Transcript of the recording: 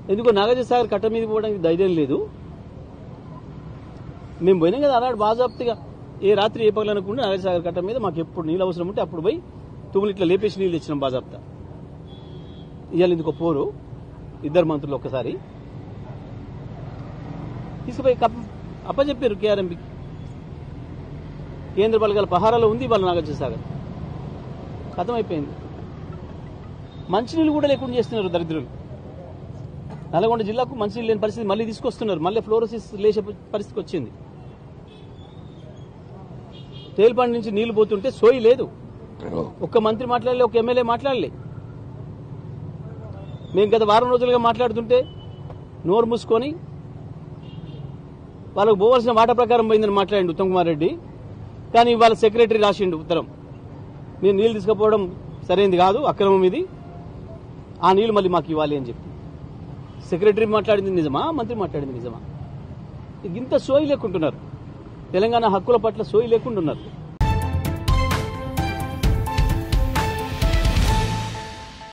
ఎందుకో నాగార్జున సాగర్ కట్ట మీద పోవడానికి ధైర్యం లేదు మేము పోయినాం కదా అలాంటి బాజాప్తిగా ఏ రాత్రి ఏ పగలు అనుకుంటే నాగార్జున సాగర్ కట్ట మీద మాకు ఎప్పుడు నీళ్ళు అవసరం ఉంటే అప్పుడు పోయి తుమ్ములు ఇట్లా లేపేసి నీళ్ళు ఇచ్చినాం బాజాప్తా ఇవాళ ఇందుకో పోరు ఇద్దరు మంత్రులు ఒక్కసారి తీసుకుపోయి కప్ప అప్పచెప్పారు కేఆర్ఎంపీకి కేంద్ర బలగాల పహారాలో ఉంది వాళ్ళ నాగార్జున సాగర్ ఖతం అయిపోయింది మంచినీళ్ళు కూడా లేకుండా చేస్తున్నారు దరిద్రులు నల్గొండ జిల్లాకు మంచినీళ్ళు లేని పరిస్థితి మళ్ళీ తీసుకొస్తున్నారు మళ్ళీ ఫ్లోరోసిస్ లేచే పరిస్థితికి వచ్చింది తేలిపాడు నుంచి నీళ్లు పోతుంటే సోయి లేదు ఒక్క మంత్రి మాట్లాడలే ఒక ఎమ్మెల్యే మాట్లాడలే మేము గత వారం రోజులుగా మాట్లాడుతుంటే నోరు మూసుకొని వాళ్ళకు పోవాల్సిన వాటా ప్రకారం పోయిందని మాట్లాడిండు ఉత్తమ్ కుమార్ రెడ్డి కానీ వాళ్ళ సెక్రటరీ రాసిండు ఉత్తరం మీరు నీళ్లు తీసుకుపోవడం సరైనది కాదు అక్రమం ఇది ఆ నీళ్లు మళ్ళీ మాకు ఇవ్వాలి అని చెప్పి సెక్రటరీ మాట్లాడింది నిజమా మంత్రి మాట్లాడింది నిజమా ఇంత సోయి లేకుంటున్నారు తెలంగాణ హక్కుల పట్ల సోయి లేకుండా ఉన్నారు